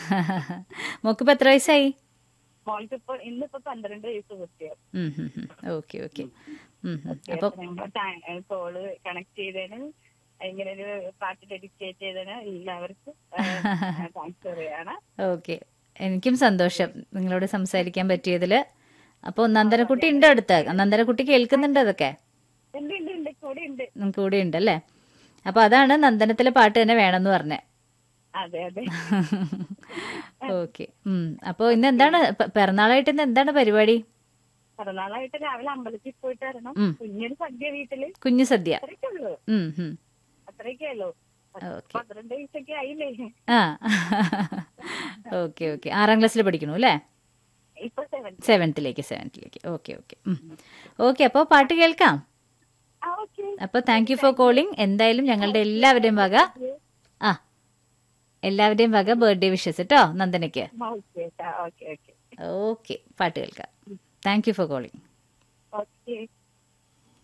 മോക്കിപ്പോ എത്ര വയസ്സായി മോൾക്ക് ഇപ്പൊ ഇന്നിപ്പോ പന്ത്രണ്ട് വയസ്സ് കുട്ടിയാണ് ഓക്കെ ഓക്കെ അപ്പൊ കോള് കണക്ട് ചെയ്തതിന് ഇങ്ങനെ ഒരു പാട്ട് ഡെഡിക്കേറ്റ് ചെയ്തതിന് എല്ലാവർക്കും താങ്ക്സ് പറയാണ് ഓക്കെ എനിക്കും സന്തോഷം നിങ്ങളോട് സംസാരിക്കാൻ പറ്റിയതില് അപ്പൊ നന്ദനക്കുട്ടി ഉണ്ട് അടുത്ത് നന്ദനക്കുട്ടി കേൾക്കുന്നുണ്ട് അതൊക്കെ ഉണ്ട് ഉണ്ട് ഉണ്ട് കൂടെ ഉണ്ട് ഉം, കൂടെ ഉണ്ടല്ലേ അപ്പൊ അതാണ് നന്ദനത്തിലെ പാട്ട് തന്നെ വേണമെന്ന് പറഞ്ഞേ അതെ അതെ ഓക്കെ ഉം അപ്പൊ ഇന്ന് എന്താണ് പ- പിറന്നാളായിട്ട് ഇന്ന് എന്താണ് പരിപാടി പിറന്നാളായിട്ട് രാവിലെ അമ്പലത്തിൽ പോയിട്ട് വരണം ഉം. കുഞ്ഞൊരു സദ്യ വീട്ടില് കുഞ്ഞു സദ്യ അത്രയൊക്കെ ഉള്ളൂ ഉം ഉം അത്രയൊക്കെ ഉള്ളൂ ഓക്കെ പന്ത്രണ്ട് വയസ്സൊക്കെ ആയില്ലേ ആ ഓക്കെ ഓക്കെ ആറാം ക്ലാസ്സിൽ പഠിക്കണു അല്ലേ ഇപ്പൊ സെവൻ സെവൻത്തിലേക്ക് സെവൻത്തിലേക്ക് ഓക്കെ ഓക്കെ ഓക്കെ അപ്പോൾ പാട്ട് കേൾക്കാം ആ ഓക്കെ അപ്പോൾ താങ്ക് യു ഫോർ കോളിംഗ് എന്തായാലും ഞങ്ങളുടെ എല്ലാവരുടെയും വക ആ എല്ലാവരുടെയും വക ബർത്ത്ഡേ വിഷസ് കേട്ടോ നന്ദനയ്ക്ക് ഓക്കെ ഓക്കെ ഓക്കെ ഓക്കെ പാട്ട് കേൾക്കാം thank you for calling okay